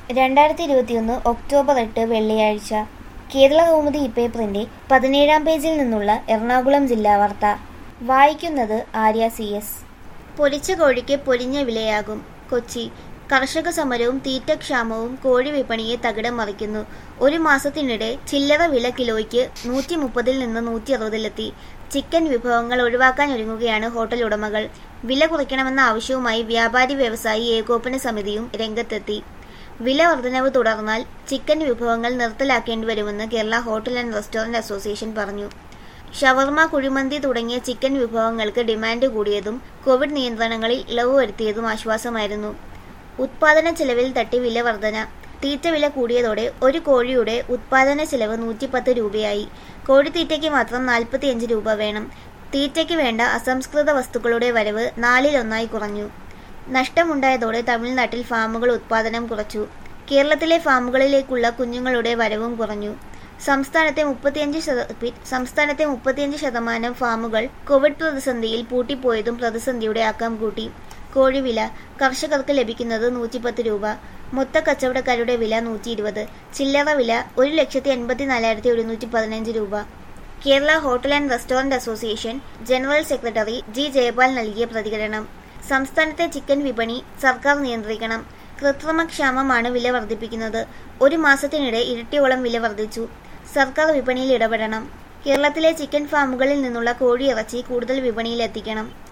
രണ്ടായിരത്തി ഇരുപത്തിയൊന്ന് ഒക്ടോബർ എട്ട് വെള്ളിയാഴ്ച കേരള കൗമുദി ഇപ്പേപ്പറിന്റെ പതിനേഴാം പേജിൽ നിന്നുള്ള എറണാകുളം ജില്ലാ വാർത്ത വായിക്കുന്നത് ആര്യ സി എസ് പൊരിച്ച കോഴിക്ക് പൊരിഞ്ഞ വിലയാകും കൊച്ചി കർഷക സമരവും തീറ്റക്ഷാമവും കോഴി വിപണിയെ തകിടം മറിക്കുന്നു ഒരു മാസത്തിനിടെ ചില്ലറ വില കിലോയ്ക്ക് നൂറ്റി മുപ്പതിൽ നിന്ന് നൂറ്റി അറുപതിലെത്തി ചിക്കൻ വിഭവങ്ങൾ ഒഴിവാക്കാൻ ഒരുങ്ങുകയാണ് ഹോട്ടൽ ഉടമകൾ വില കുറയ്ക്കണമെന്ന ആവശ്യവുമായി വ്യാപാരി വ്യവസായി ഏകോപന സമിതിയും രംഗത്തെത്തി വില വർധനവ് തുടർന്നാൽ ചിക്കൻ വിഭവങ്ങൾ നിർത്തലാക്കേണ്ടി വരുമെന്ന് Kerala hotel and restaurant association പറഞ്ഞു ഷവർമ കുഴിമന്തി തുടങ്ങിയ ചിക്കൻ വിഭവങ്ങൾക്ക് ഡിമാൻഡ് കൂടിയതും കോവിഡ് നിയന്ത്രണങ്ങളിൽ ഇളവ് വരുത്തിയതും ആശ്വാസമായിരുന്നു ഉത്പാദന ചെലവിൽ തട്ടി വില വർധന തീറ്റ വില കൂടിയതോടെ ഒരു കോഴിയുടെ ഉത്പാദന ചെലവ് നൂറ്റിപ്പത്ത് രൂപയായി കോഴിത്തീറ്റയ്ക്ക് മാത്രം നാൽപ്പത്തിയഞ്ച് രൂപ വേണം തീറ്റയ്ക്ക് വേണ്ട അസംസ്കൃത വസ്തുക്കളുടെ വരവ് നാലിലൊന്നായി കുറഞ്ഞു നഷ്ടമുണ്ടായതോടെ തമിഴ്നാട്ടിൽ ഫാമുകൾ ഉത്പാദനം കുറച്ചു കേരളത്തിലെ ഫാമുകളിലേക്കുള്ള കുഞ്ഞുങ്ങളുടെ വരവും കുറഞ്ഞു സംസ്ഥാനത്തെ മുപ്പത്തിയഞ്ച് ശത സംസ്ഥാനത്തെ മുപ്പത്തിയഞ്ച് ശതമാനം ഫാമുകൾ കോവിഡ് പ്രതിസന്ധിയിൽ പൂട്ടിപ്പോയതും പ്രതിസന്ധിയുടെ ആക്കം കൂട്ടി കോഴിവില കർഷകർക്ക് ലഭിക്കുന്നത് നൂറ്റിപ്പത്ത് രൂപ മൊത്ത കച്ചവടക്കാരുടെ വില നൂറ്റി ഇരുപത് ചില്ലറ വില ഒരു ലക്ഷത്തി എൺപത്തിനാലായിരത്തി ഒരുന്നൂറ്റി പതിനഞ്ച് രൂപ Kerala hotel and restaurant association general secretary G Jayapal നൽകിയ പ്രതികരണം സംസ്ഥാനത്തെ ചിക്കൻ വിപണി സർക്കാർ നിയന്ത്രിക്കണം കൃത്രിമക്ഷാമമാണ് വില വർദ്ധിപ്പിക്കുന്നത് ഒരു മാസത്തിനിടെ ഇരട്ടിയോളം വില വർദ്ധിച്ചു സർക്കാർ വിപണിയിൽ ഇടപെടണം കേരളത്തിലെ ചിക്കൻ ഫാമുകളിൽ നിന്നുള്ള കോഴിയിറച്ചി കൂടുതൽ വിപണിയിൽ എത്തിക്കണം